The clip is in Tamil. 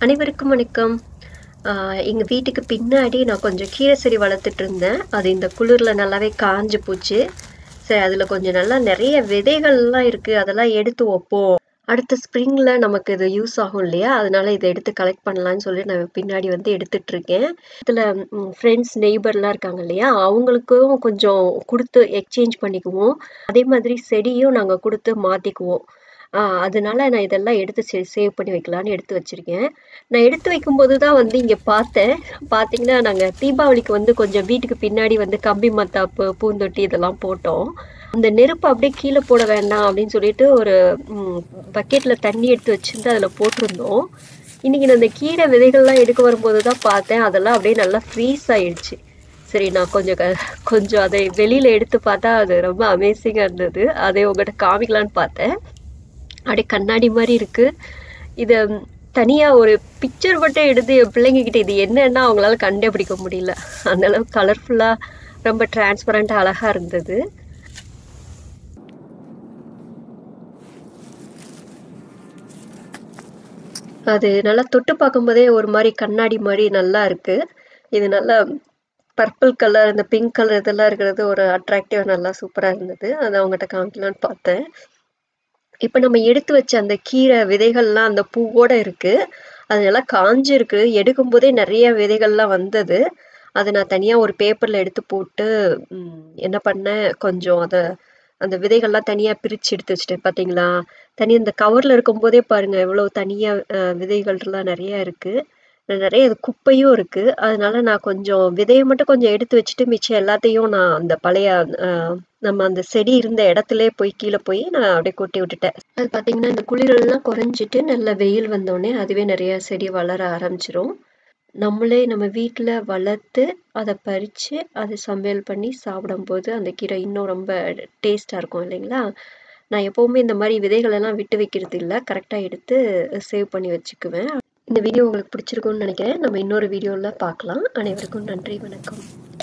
அனைவருக்கும் வணக்கம் ஆஹ் எங்க வீட்டுக்கு பின்னாடி நான் கொஞ்சம் கீரை செடி வளர்த்துட்டு இருந்தேன் அது இந்த குளிர்ல நல்லாவே காஞ்சு போச்சு சரி அதுல கொஞ்சம் நல்லா நிறைய விதைகள்லாம் இருக்கு அதெல்லாம் எடுத்து வைப்போம் அடுத்த ஸ்ப்ரிங்ல நமக்கு இது யூஸ் ஆகும் இல்லையா அதனால இதை எடுத்து கலெக்ட் பண்ணலாம்னு சொல்லி நான் பின்னாடி வந்து எடுத்துட்டு இருக்கேன் இதுல ஃப்ரெண்ட்ஸ் நெய்பர்லாம் இருக்காங்க இல்லையா அவங்களுக்கும் கொஞ்சம் கொடுத்து எக்ஸ்சேஞ்ச் பண்ணிக்குவோம் அதே மாதிரி செடியும் நாங்க கொடுத்து மாத்திக்குவோம் ஆஹ் அதனால நான் இதெல்லாம் எடுத்து சே- சேவ் பண்ணி வைக்கலாம்னு எடுத்து வச்சிருக்கேன் நான் எடுத்து வைக்கும்போது தான் வந்து இங்க பார்த்தேன் பாத்தீங்கன்னா நாங்க தீபாவளிக்கு வந்து கொஞ்சம் வீட்டுக்கு பின்னாடி வந்து கம்பி மத்தாப்பு பூந்தொட்டி இதெல்லாம் போட்டோம் அந்த நெருப்பு அப்படியே கீழே போட வேண்டாம் அப்படின்னு சொல்லிட்டு ஒரு பக்கெட்ல தண்ணி எடுத்து வச்சிருந்து அதுல போட்டிருந்தோம் இன்னைக்கு நான் இந்த கீரை விதைகள்லாம் எடுக்க வரும்போது தான் பார்த்தேன் அதெல்லாம் அப்படியே நல்லா ஃப்ரீஸ் ஆயிடுச்சு சரி நான் கொஞ்சம் க- கொஞ்சம் அதை வெளியில எடுத்து பார்த்தா அது ரொம்ப அமேசிங்கா இருந்தது அதை உங்ககிட்ட காமிக்கலான்னு பார்த்தேன் அப்படியே கண்ணாடி மாதிரி இருக்கு இத தனியா ஒரு பிக்சர் மட்டும் எடுத்து என் பிள்ளைங்க கிட்ட இது என்னன்னா அவங்களால கண்டுபிடிக்க முடியல அந்த அளவுக்கு கலர்ஃபுல்லா ரொம்ப டிரான்ஸ்பரண்டா அழகா இருந்தது அது நல்லா தொட்டு பார்க்கும்போதே ஒரு மாதிரி கண்ணாடி மாதிரி நல்லா இருக்கு இது நல்லா பர்பிள் கலர் இந்த பிங்க் கலர் இதெல்லாம் இருக்கிறது ஒரு அட்ராக்டிவா நல்லா சூப்பரா இருந்தது அதை அவங்ககிட்ட காமிக்கலான்னு பார்த்தேன் இப்ப நம்ம எடுத்து வச்ச அந்த கீரை விதைகள்லாம் அந்த பூவோட இருக்கு அது நல்லா காஞ்சு இருக்கு எடுக்கும் போதே நிறைய விதைகள்லாம் வந்தது அதை நான் தனியா ஒரு பேப்பர்ல எடுத்து போட்டு ம், என்ன பண்ணேன் கொஞ்சம் அத அந்த விதைகள்லாம் தனியா பிரிச்சு எடுத்து வச்சுட்டேன் பாத்தீங்களா தனியா இந்த கவர்ல இருக்கும் போதே பாருங்க எவ்வளவு தனியா அஹ், விதைகள்லாம் நிறைய இருக்கு நிறைய இது குப்பையும் இருக்கு அதனால நான் கொஞ்சம் விதையை மட்டும் கொஞ்சம் எடுத்து வச்சுட்டு மிச்சம் எல்லாத்தையும் நான் அந்த பழைய அஹ், நம்ம அந்த செடி இருந்த இடத்துல போய் கீழே போய் நான் அப்படியே கொட்டி விட்டுட்டேன் அது பாத்தீங்கன்னா இந்த குளிரெல்லாம் குறைஞ்சிட்டு நல்ல வெயில் வந்தோடனே அதுவே நிறைய செடி வளர ஆரம்பிச்சிரும் நம்மளே நம்ம வீட்ல வளர்த்து அதை பறிச்சு அதை சமையல் பண்ணி சாப்பிடும்போது அந்த கீரை இன்னும் ரொம்ப டேஸ்டா இருக்கும் இல்லைங்களா நான் எப்பவுமே இந்த மாதிரி விதைகள் எல்லாம் விட்டு வைக்கிறது இல்ல கரெக்டா எடுத்து சேவ் பண்ணி வச்சுக்குவேன் இந்த வீடியோ உங்களுக்கு பிடிச்சிருக்கும்னு நினைக்கிறேன் நம்ம இன்னொரு வீடியோல பார்க்கலாம் அனைவருக்கும் நன்றி வணக்கம்